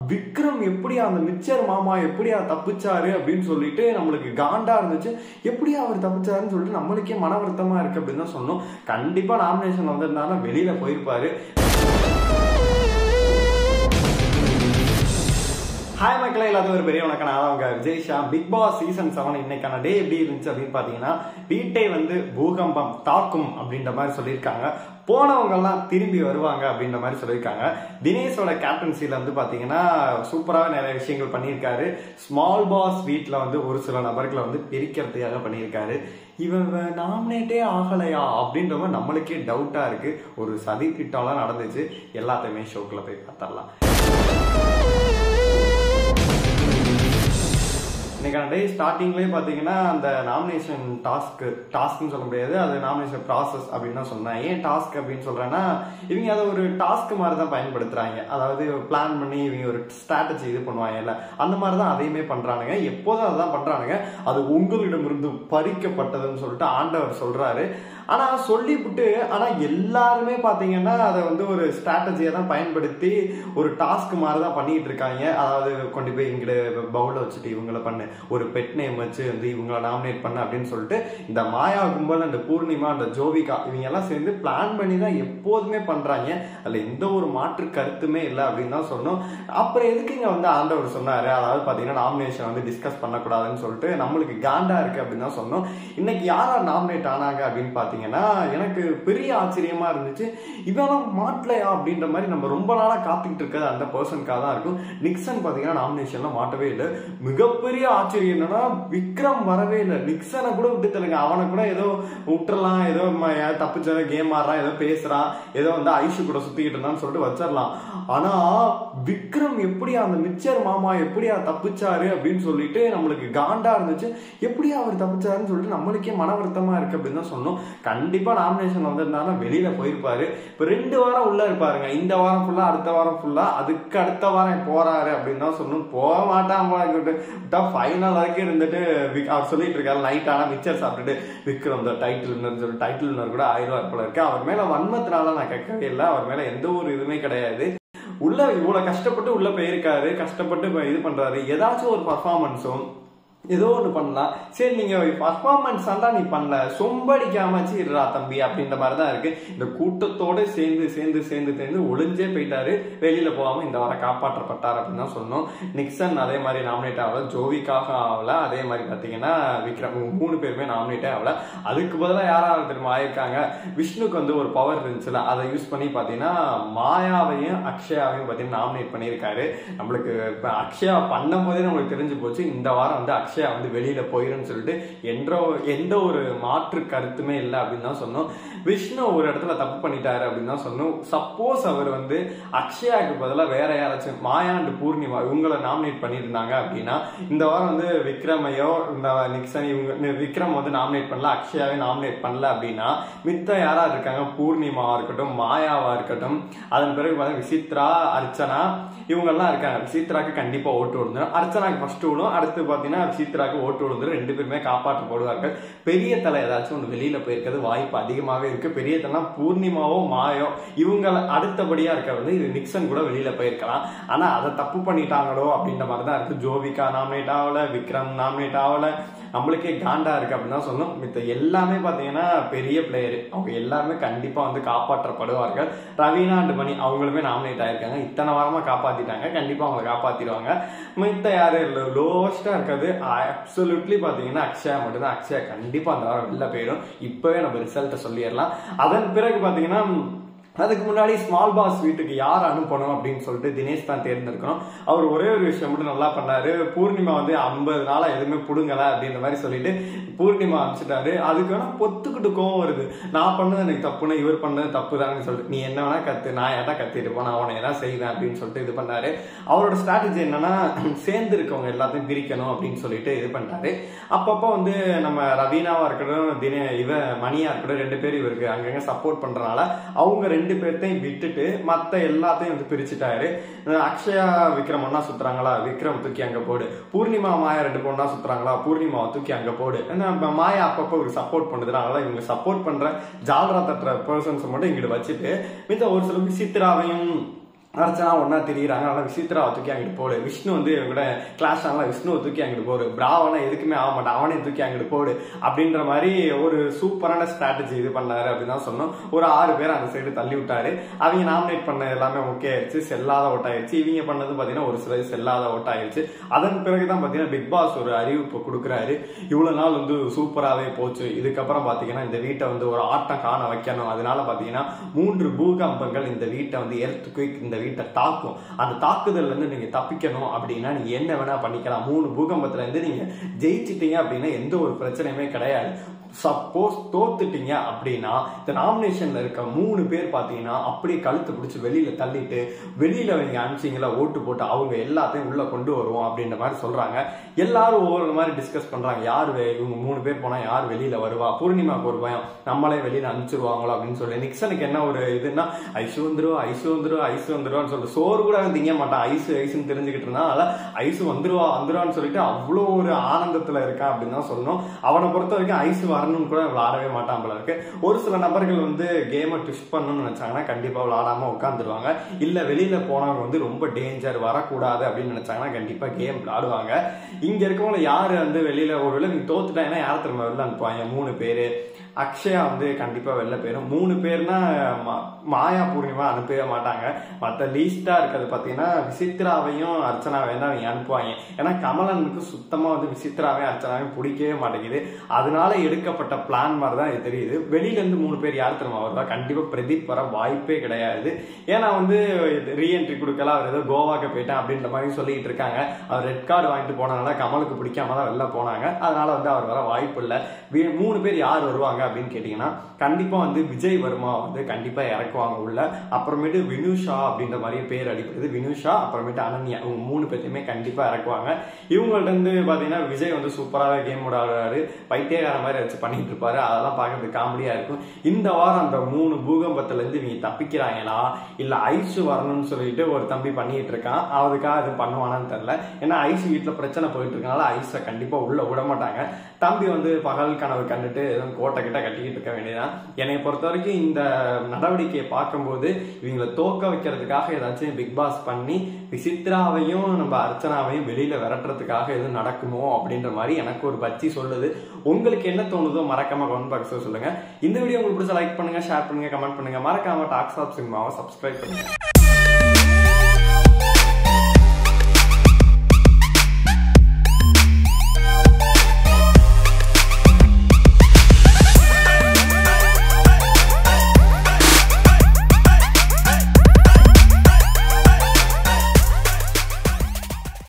விக்ரம் எப்படியா அந்த மிச்சர் மாமா எப்படியா தப்பிச்சாரு அப்படின்னு சொல்லிட்டு நம்மளுக்கு காண்டா இருந்துச்சு எப்படியா அவர் தப்பிச்சாருன்னு சொல்லிட்டு நம்மளுக்கே மன வருத்தமா இருக்கு அப்படின்னு தான் சொன்னோம் கண்டிப்பா நாமினேஷன் வந்திருந்தாலும் வெளியில போயிருப்பாரு ஹாய் மக்களே எல்லாத்துக்கும் ஒரு பெரிய வணக்கம் நான் அவங்க விஜய் ஷா பிக் பாஸ் சீசன் செவன் இன்னைக்கான டே எப்படி இருந்துச்சு அப்படின்னு பாத்தீங்கன்னா வீட்டை வந்து பூகம்பம் தாக்கும் அப்படின்ற மாதிரி சொல்லியிருக்காங்க போனவங்க எல்லாம் திரும்பி வருவாங்க அப்படின்ற மாதிரி சொல்லியிருக்காங்க தினேஷோட கேப்டன்சில வந்து பாத்தீங்கன்னா சூப்பராக நிறைய விஷயங்கள் பண்ணியிருக்காரு ஸ்மால் பாஸ் வீட்டில் வந்து ஒரு சில நபர்களை வந்து பிரிக்கிறதுக்காக பண்ணியிருக்காரு இவன் நாமினேட்டே ஆகலையா அப்படின்ற மாதிரி நம்மளுக்கே டவுட்டா இருக்கு ஒரு சதி திட்டம்லாம் நடந்துச்சு எல்லாத்தையுமே ஷோக்குள்ள போய் பார்த்தரலாம் இன்னைக்கான டே ஸ்டார்டிங்லேயே பார்த்தீங்கன்னா அந்த நாமினேஷன் டாஸ்க் டாஸ்க்னு சொல்ல முடியாது அது நாமினேஷன் ப்ராசஸ் அப்படின்னு தான் சொன்னேன் ஏன் டாஸ்க் அப்படின்னு சொல்றேன்னா இவங்க அதை ஒரு டாஸ்க் மாதிரி தான் பயன்படுத்துறாங்க அதாவது பிளான் பண்ணி இவங்க ஒரு ஸ்ட்ராட்டஜி இது பண்ணுவாங்கல்ல அந்த மாதிரி தான் அதையுமே பண்றானுங்க எப்போதும் அதான் பண்றானுங்க அது உங்களிடமிருந்து பறிக்கப்பட்டதுன்னு சொல்லிட்டு ஆண்டவர் சொல்றாரு ஆனா சொல்லிவிட்டு ஆனா எல்லாருமே பாத்தீங்கன்னா அதை வந்து ஒரு ஸ்ட்ராட்டஜியை தான் பயன்படுத்தி ஒரு டாஸ்க் மாதிரி தான் பண்ணிட்டு இருக்காங்க அதாவது கொண்டு போய் இங்கிட்ட பவுல வச்சுட்டு இவங்கள பண்ணு ஒரு பெட் நேம் வச்சு வந்து இவங்கள நாமினேட் பண்ண அப்படின்னு சொல்லிட்டு இந்த மாயா கும்பல் அந்த பூர்ணிமா அந்த ஜோவிகா இவங்க எல்லாம் சேர்ந்து பிளான் பண்ணி தான் எப்போதுமே பண்றாங்க அதுல எந்த ஒரு மாற்று கருத்துமே இல்லை அப்படின்னு தான் சொன்னோம் அப்புறம் எதுக்கு இங்க வந்து ஆண்டவர் சொன்னாரு அதாவது பாத்தீங்கன்னா நாமினேஷன் வந்து டிஸ்கஸ் பண்ணக்கூடாதுன்னு சொல்லிட்டு நம்மளுக்கு காண்டா இருக்கு அப்படின்னு தான் சொன்னோம் இன்னைக்கு யாரா நாமினேட் ஆனாங்க அப்படின்னு பாத்தீங்கன்னா எனக்கு பெரிய ஆச்சரியமா இருந்துச்சு இவனும் மாட்டலையா அப்படின்ற மாதிரி நம்ம ரொம்ப நாளா காத்துக்கிட்டு இருக்கிறது அந்த பர்சனுக்காக தான் இருக்கும் நிக்சன் பாத்தீங்கன்னா நாமினேஷன்ல மாட்டவே இல்லை மிகப்பெரிய ஆச்சரியம் என்னன்னா விக்ரம் வரவே இல்லை நிக்சனை கூட விட்டு தருங்க அவனை கூட ஏதோ விட்டுறலாம் ஏதோ தப்பிச்ச கேம் ஆடுறான் ஏதோ பேசுறான் ஏதோ வந்து ஐஷு கூட சுத்திக்கிட்டு இருந்தான்னு சொல்லிட்டு வச்சிடலாம் ஆனா விக்ரம் எப்படியா அந்த மிச்சர் மாமா எப்படியா தப்பிச்சாரு அப்படின்னு சொல்லிட்டு நம்மளுக்கு காண்டா இருந்துச்சு எப்படியா அவர் தப்பிச்சாருன்னு சொல்லிட்டு நம்மளுக்கே மன வருத்தமா இருக்கு அப்படின்னு தான் சொன்னோம் கண்டிப்பா நாமினேஷன் வந்திருந்தாலும் வெளியில போயிருப்பாரு இப்ப ரெண்டு வாரம் உள்ள இருப்பாருங்க இந்த வாரம் ஃபுல்லா அடுத்த வாரம் ஃபுல்லா அதுக்கு அடுத்த வாரம் போறாரு அப்படின்னு தான் சொன்னோம் போக மாட்டான் ஃபைனல் வரைக்கும் இருந்துட்டு அவர் சொல்லிட்டு இருக்காரு நைட் ஆனா மிச்சர் சாப்பிட்டுட்டு விக்ரம் டைட்டில் சொல்லி டைட்டில் கூட ஆயிரம் போல இருக்கு அவர் மேல வன்மத்தினால நான் கேட்கவே இல்லை அவர் மேல எந்த ஒரு இதுவுமே கிடையாது உள்ள இவ்வளவு கஷ்டப்பட்டு உள்ள போயிருக்காரு கஷ்டப்பட்டு இது பண்றாரு ஏதாச்சும் ஒரு பர்ஃபார்மன்ஸும் ஏதோ ஒன்று பண்ணலாம் சரி நீங்க பர்ஃபார்மன்ஸ் தான் நீ பண்ணல சொம்படிக்காமச்சு இருடா தம்பி அப்படின்ற மாதிரி தான் இருக்கு இந்த கூட்டத்தோட சேர்ந்து சேர்ந்து சேர்ந்து சேர்ந்து ஒளிஞ்சே போயிட்டாரு வெளியில போகாம இந்த வாரம் காப்பாற்றப்பட்டார் அப்படின்னு தான் சொன்னோம் நிக்சன் அதே மாதிரி நாமினேட் ஆகல ஜோவிக்காக ஆகல அதே மாதிரி பாத்தீங்கன்னா விக்ரம் மூணு பேருமே நாமினேட்டே ஆகல அதுக்கு பதிலாக யாராவது தெரியுமா ஆயிருக்காங்க விஷ்ணுக்கு வந்து ஒரு பவர் இருந்துச்சுல அதை யூஸ் பண்ணி பாத்தீங்கன்னா மாயாவையும் அக்ஷயாவையும் பாத்தீங்கன்னா நாமினேட் பண்ணியிருக்காரு நம்மளுக்கு இப்ப அக்ஷயா பண்ணும் போதே நம்மளுக்கு தெரிஞ்சு போச்சு இந்த வாரம் வந்து அக்ஷயா அக்ஷயா வந்து வெளியில போயிருன்னு சொல்லிட்டு என்ற எந்த ஒரு மாற்று கருத்துமே இல்லை அப்படின்னு தான் சொன்னோம் விஷ்ணு ஒரு இடத்துல தப்பு பண்ணிட்டாரு அப்படின்னு தான் சொன்னோம் சப்போஸ் அவர் வந்து அக்ஷயாவுக்கு பதிலாக வேற யாராச்சும் மாயாண்டு பூர்ணிமா இவங்களை நாமினேட் பண்ணியிருந்தாங்க அப்படின்னா இந்த வாரம் வந்து விக்ரமையோ இந்த நிக்சன் இவங்க விக்ரம் வந்து நாமினேட் பண்ணல அக்ஷயாவே நாமினேட் பண்ணல அப்படின்னா மித்த யாரா இருக்காங்க பூர்ணிமாவா இருக்கட்டும் மாயாவா இருக்கட்டும் அதன் பிறகு பார்த்தா விசித்ரா அர்ச்சனா இவங்கெல்லாம் இருக்காங்க விசித்ராக்கு கண்டிப்பா ஓட்டு விழுந்துடும் அர்ச்சனாக்கு ஃபர்ஸ்ட் விடும் அடுத்து பாத்தீங்கன்னா விசித்ராக்கு ஓட்டு விழுந்துடும் ரெண்டு பேருமே காப்பாற்றப்படுவார்கள் பெரிய தலை ஏதாச்சும் ஒன்று வெளியில போயிருக்கிறது வாய்ப்பு அதிகமாகவே இருக்கு பெரிய தலை பூர்ணிமாவோ மாயோ இவங்க அடுத்தபடியா இருக்க வந்து இது நிக்சன் கூட வெளியில போயிருக்கலாம் ஆனா அதை தப்பு பண்ணிட்டாங்களோ அப்படின்ற மாதிரி தான் இருக்கு ஜோவிகா நாமினேட் ஆகல விக்ரம் நாமினேட் ஆகல நம்மளுக்கே காண்டா இருக்கு அப்படின்னு தான் சொன்னோம் மித்த எல்லாமே பாத்தீங்கன்னா பெரிய பிளேயர் அவங்க எல்லாருமே கண்டிப்பா வந்து காப்பாற்றப்படுவார்கள் ரவீனா அண்ட் மணி அவங்களுமே நாமினேட் ஆயிருக்காங்க இத்தனை வாரமா காப்பாத்திட்டாங்க கண்டிப்பா அவங்களை காப்பாத்திடுவாங்க மித்த யாரு லோவஸ்டா இருக்கிறது அப்சல்யூட்லி பாத்தீங்கன்னா அக்ஷயா மட்டும்தான் அக்ஷயா கண்டிப்பா அந்த வாரம் வெளில போயிடும் இப்பவே நம்ம ரிசல்ட்டை சொல்லிடலாம் அதன் பிறகு பாத்தீங்கன்னா அதுக்கு முன்னாடி ஸ்மால் பாஸ் வீட்டுக்கு யார் அனுப்பணும் அப்படின்னு சொல்லிட்டு தினேஷ் தான் தேர்ந்தெடுக்கணும் அவர் ஒரே ஒரு விஷயம் மட்டும் நல்லா பண்ணாரு பூர்ணிமா வந்து ஐம்பது நாளா எதுவுமே புடுங்கல அப்படின்ற மாதிரி சொல்லிட்டு பூர்ணிமா அனுப்பிச்சிட்டாரு அதுக்கு வேணா பொத்துக்கிட்டு கோவம் வருது நான் பண்ணது எனக்கு தப்புன்னு இவர் பண்ணது தப்பு தானே சொல்லிட்டு நீ என்ன வேணா கத்து நான் ஏதா கத்திட்டு போன அவனை ஏதாவது செய்வேன் அப்படின்னு சொல்லிட்டு இது பண்ணாரு அவரோட ஸ்ட்ராட்டஜி என்னன்னா சேர்ந்து இருக்கவங்க எல்லாத்தையும் பிரிக்கணும் அப்படின்னு சொல்லிட்டு இது பண்ணாரு அப்பப்போ வந்து நம்ம ரவீனாவா இருக்கட்டும் தின இவ மணியா இருக்கட்டும் ரெண்டு பேரும் இவருக்கு அங்கங்க சப்போர்ட் பண்றதுனால அவங்க ரெண்டு ரெண்டு பேர்த்தையும் விட்டுட்டு மத்த எல்லாத்தையும் வந்து பிரிச்சுட்டாரு அக்ஷயா விக்ரம் ஒன்னா சுத்துறாங்களா விக்ரம் தூக்கி அங்க போடு பூர்ணிமா மாயா ரெண்டு பொண்ணா சுத்துறாங்களா பூர்ணிமாவை தூக்கி அங்க போடு ஏன்னா மாயா அப்பப்போ ஒரு சப்போர்ட் பண்ணுதுனால இவங்க சப்போர்ட் பண்ற ஜால்ரா தட்டுற பர்சன்ஸ் மட்டும் இங்கிட்டு வச்சுட்டு மித்த ஒரு சில சித்ராவையும் அர்ச்சனா ஒன்னா தெரியுறாங்க ஆனால் விசித்ரா தூக்கி அங்கிட்டு போடு விஷ்ணு வந்து இவங்க கூட கிளாஷ் ஆகலாம் விஷ்ணுவை தூக்கி அங்கிட்டு போடு பிராவனா எதுக்குமே ஆக மாட்டான் அவனே தூக்கி அங்கிட்டு போடு அப்படின்ற மாதிரி ஒரு சூப்பரான ஸ்ட்ராட்டஜி இது பண்ணாரு அப்படின்னு தான் சொன்னோம் ஒரு ஆறு பேர் அந்த சைடு தள்ளி விட்டாரு அவங்க நாமினேட் பண்ண எல்லாமே ஓகே ஆயிடுச்சு செல்லாத ஓட்டாயிருச்சு இவங்க பண்ணது பார்த்தீங்கன்னா ஒரு சில செல்லாத ஓட்டாயிருச்சு அதன் பிறகு தான் பார்த்தீங்கன்னா பிக் பாஸ் ஒரு அறிவிப்பு கொடுக்குறாரு இவ்வளவு நாள் வந்து சூப்பராகவே போச்சு இதுக்கப்புறம் பார்த்தீங்கன்னா இந்த வீட்டை வந்து ஒரு ஆட்டம் காண வைக்கணும் அதனால பார்த்தீங்கன்னா மூன்று பூகம்பங்கள் இந்த வீட்டை வந்து எர்த் குயிக் இந்த வீட்டை தாக்கும் அந்த தாக்குதல்ல இருந்து நீங்க தப்பிக்கணும் அப்படின்னா நீங்க என்ன வேணா பண்ணிக்கலாம் மூணு பூகம்பத்துல இருந்து நீங்க ஜெயிச்சிட்டீங்க அப்படின்னா எந்த ஒரு பிரச்சனையுமே கிடையாது சப்போஸ் தோத்துட்டீங்க அப்படின்னா இந்த நாமினேஷன்ல இருக்க மூணு பேர் பாத்தீங்கன்னா அப்படியே கழுத்து பிடிச்சி வெளியில தள்ளிட்டு வெளியில நீங்க அனுப்பிச்சிங்களா ஓட்டு போட்டு அவங்க எல்லாத்தையும் உள்ள கொண்டு வருவோம் அப்படின்ற மாதிரி சொல்றாங்க எல்லாரும் ஒவ்வொரு மாதிரி டிஸ்கஸ் பண்றாங்க யார் வே- இவங்க மூணு பேர் போனா யார் வெளியில வருவா பூர்ணிமாக்கு ஒரு பயம் நம்மளே வெளியில அனுப்பிச்சிருவாங்களோ அப்படின்னு சொல்லி நிக்சனுக்கு என்ன ஒரு இதுன்னா ஐசு வந்துருவா ஐசு வந்துருவா ஐசு வந்துருவான்னு சொல்லிட்டு சோறு கூட அவன் திங்க மாட்டான் ஐசு ஐசுன்னு தெரிஞ்சுக்கிட்டு இருந்தான் அதனால ஐசு வந்துருவா வந்துருவான்னு சொல்லிட்டு அவ்வளோ ஒரு ஆனந்தத்துல இருக்கான் அப்படின்னு தான் சொல்லணும் அவனை பொறுத்த வரைக்கும் ஐசு வரணும்னு கூட விளையாடவே மாட்டான் போல இருக்கு ஒரு சில நபர்கள் வந்து கேமை ட்விஸ்ட் பண்ணணும்னு நினைச்சாங்கன்னா கண்டிப்பா விளையாடாம உட்காந்துருவாங்க இல்ல வெளியில போனவங்க வந்து ரொம்ப டேஞ்சர் வரக்கூடாது அப்படின்னு நினைச்சாங்கன்னா கண்டிப்பா கேம் விளையாடுவாங்க இங்க இருக்கவங்க யாரு வந்து வெளியில ஒருவேளை நீங்க தோத்துட்டாங்கன்னா யார் திரும்ப வெளில அனுப்புவாங்க மூணு பேரு அக்ஷயா வந்து கண்டிப்பா வெளில போயிடும் மூணு பேர்னா மா- மாயா பூர்ணிமா அனுப்பவே மாட்டாங்க மற்ற லீஸ்டா இருக்கிறது பாத்தீங்கன்னா விசித்ராவையும் அர்ச்சனாவையும் தான் அவங்க அனுப்புவாங்க ஏன்னா கமலனுக்கு சுத்தமா வந்து விசித்ராவையும் அர்ச்சனாவையும் பிடிக்கவே மாட்டேங்குது அதனால எடுக்கப்பட்ட பிளான் மாதிரி தான் இது தெரியுது வெளியில இருந்து மூணு பேர் யார் திரும்ப வருவா கண்டிப்பா பிரதீப் வர வாய்ப்பே கிடையாது ஏன்னா வந்து ரீஎன்ட்ரி கொடுக்கல அவர் ஏதோ கோவாக்கு போயிட்டேன் அப்படின்ற மாதிரி சொல்லிட்டு இருக்காங்க அவர் ரெட் கார்டு வாங்கிட்டு போனதுனால கமலுக்கு பிடிக்காம தான் வெளில போனாங்க அதனால வந்து அவர் வர வாய்ப்பு இல்லை வி- மூணு பேர் யார் வருவாங்க அப்படின்னு கேட்டீங்கன்னா கண்டிப்பா வந்து விஜய் வர்மா வந்து கண்டிப்பா இறக்குவாங்க உள்ள அப்புறமேட்டு வினுஷா அப்படின்ற மாதிரி பேர் அடிப்படுது வினுஷா அப்புறமேட்டு அனன்யா இவங்க மூணு பேர்த்தையுமே கண்டிப்பா இறக்குவாங்க இவங்கள்ட்ட இருந்து பாத்தீங்கன்னா விஜய் வந்து சூப்பராகவே கேம் விளையாடுறாரு பைத்தியக்கார மாதிரி வச்சு பண்ணிட்டு இருப்பாரு அதெல்லாம் பார்க்கறதுக்கு காமெடியா இருக்கும் இந்த வாரம் அந்த மூணு பூகம்பத்துல இருந்து இவங்க தப்பிக்கிறாங்களா இல்ல ஐசு வரணும்னு சொல்லிட்டு ஒரு தம்பி பண்ணிட்டு இருக்கான் அதுக்காக இது பண்ணுவானான்னு தெரியல ஏன்னா ஐசு வீட்டுல பிரச்சனை போயிட்டு இருக்கனால ஐஸை கண்டிப்பா உள்ள விட மாட்டாங்க தம்பி வந்து பகல் கனவு கண்டுட்டு எதுவும் கோட்டை கிட்ட கட்டிக்கிட்டு இருக்க வேண்டியதான் என்னை பொறுத்த வரைக்கும் இந்த நடவடிக்கையை பார்க்கும்போது இவங்களை தோக்க வைக்கிறதுக்காக ஏதாச்சும் பிக் பாஸ் பண்ணி விசித்ராவையும் நம்ம அர்ச்சனாவையும் வெளியில விரட்டுறதுக்காக எதுவும் நடக்குமோ அப்படின்ற மாதிரி எனக்கு ஒரு பச்சி சொல்லுது உங்களுக்கு என்ன தோணுதோ மறக்காம கமெண்ட் பாக்ஸ்ல சொல்லுங்க இந்த வீடியோ உங்களுக்கு பிடிச்ச லைக் பண்ணுங்க ஷேர் பண்ணுங்க கமெண்ட் பண்ணுங்க மறக்காம டாக்ஸ் ஆப் சினிமாவை சப்ஸ்கிரைப் பண்ணுங்க